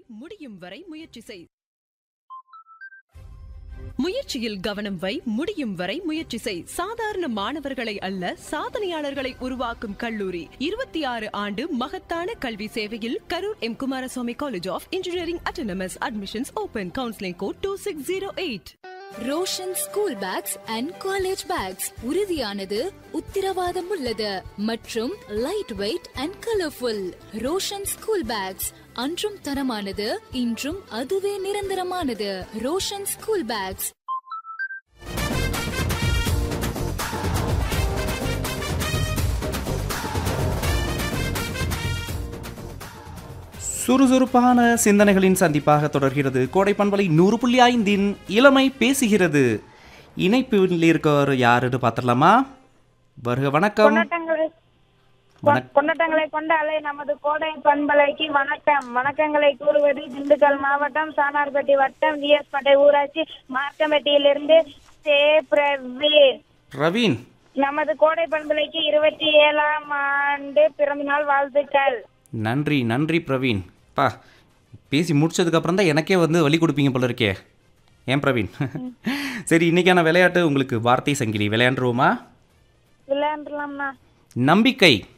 முடியும் வரை முயற்சி செய் முயற்சியில் கவனம் வை முடியும் வரை முயற்சி செய் சாதாரண மாணவர்களை அல்ல சாதனையாளர்களை உருவாக்கும் கல்லூரி இருபத்தி ஆறு ஆண்டு மகத்தான கல்வி சேவையில் Karur M Kumaraswamy college of engineering autonomous admissions open counselling code two six zero eight Roshan school bags and college bags உறுதியானது உத்திரவாதம் உள்ளது மற்றும் light weight and colourful Roshan school bags அன்றும் தரமானது இன்றும் அதுவே நிரந்தரமானது ரோஷன் ஸ்கூல் பேக்ஸ் சுறுசுறுப்பான சிந்தனைகளின் சந்திப்பாக தொடர்கிறது கோடை பண்பலை நூறு புள்ளி ஐந்தின் இளமை பேசுகிறது இணைப்பில் இருக்கவர் யாருன்னு பார்த்துடலாமா வருக வணக்கம் கொண்டாட்டங்களை வணக்- கொண்டாட்டங்களை கொண்டாலே நமது கோடை பண்பலைக்கு வணக்கம் வணக்கங்களை கூறுவது திண்டுக்கல் மாவட்டம் சானார்பட்டி வட்டம் விஎஸ் பட்டை ஊராட்சி மார்க்கம்பட்டியிலிருந்து சே பிரவீன் ரவீன் நமது கோடை பண்பலைக்கு இருபத்தி ஏழாம் ஆண்டு பிறந்தநாள் வாழ்த்துக்கள் நன்றி நன்றி பிரவீன் பா பேசி முடிச்சதுக்கு அப்புறம் தான் எனக்கே வந்து வழி கொடுப்பீங்க போல இருக்கே ஏன் பிரவீன் சரி இன்னைக்கான விளையாட்டு உங்களுக்கு வார்த்தை சங்கிலி விளையாண்டுருவோமா விளையாண்டுலாம்ண்ணா நம்பிக்கை